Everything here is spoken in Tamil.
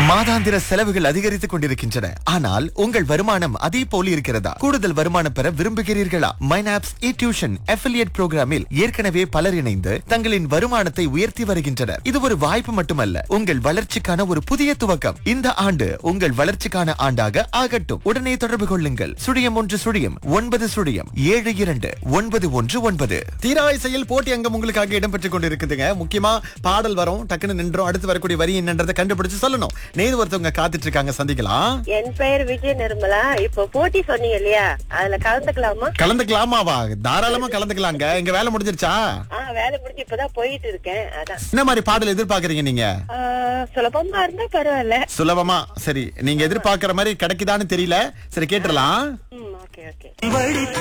மாதாந்திர செலவுகள் அதிகரித்துக் கொண்டிருக்கின்றன ஆனால் உங்கள் வருமானம் அதே போல் இருக்கிறதா கூடுதல் வருமானம் பெற விரும்புகிறீர்களா மைனாப்ஸ் இ டியூஷன் அஃபிலியேட் புரோகிராமில் ஏற்கனவே பலர் இணைந்து தங்களின் வருமானத்தை உயர்த்தி வருகின்றனர் இது ஒரு வாய்ப்பு மட்டுமல்ல உங்கள் வளர்ச்சிக்கான ஒரு புதிய துவக்கம் இந்த ஆண்டு உங்கள் வளர்ச்சிக்கான ஆண்டாக ஆகட்டும் உடனே தொடர்பு கொள்ளுங்கள் சுழியம் ஒன்று சுழியம் ஒன்பது சுழியம் ஏழு இரண்டு ஒன்பது ஒன்று ஒன்பது தீராயிசையில் போட்டி அங்கம் உங்களுக்காக இடம்பெற்றுக் கொண்டிருக்குதுங்க முக்கியமா பாடல் வரும் டக்குன்னு நின்றோம் அடுத்து வரக்கூடிய வரி என்னன்றதை கண்டுபிடிச்சு சொல்லணும் நேரு ஒருத்தவங்க காத்துட்டு இருக்காங்க சந்திக்கலாம் என் பெயர் விஜய் நிர்மலா இப்போ போட்டி சொன்னீங்க இல்லையா அதுல கலந்துக்கலாமா கலந்துக்கலாமாவா தாராளமா கலந்துக்கலாங்க இங்க வேலை முடிஞ்சிருச்சா ஆ வேலை முடிஞ்சு இப்பதான் போயிட்டு இருக்கேன் அதான் என்ன மாதிரி பாடல் எதிர்பார்க்கறீங்க நீங்க ஆ, சுலபமா இருந்தா பரவாயில்ல சுலபமா சரி நீங்க எதிர்பார்க்கிற மாதிரி கிடைக்குதான்னு தெரியல சரி கேட்டுறலாம் ம் ஓகே ஓகே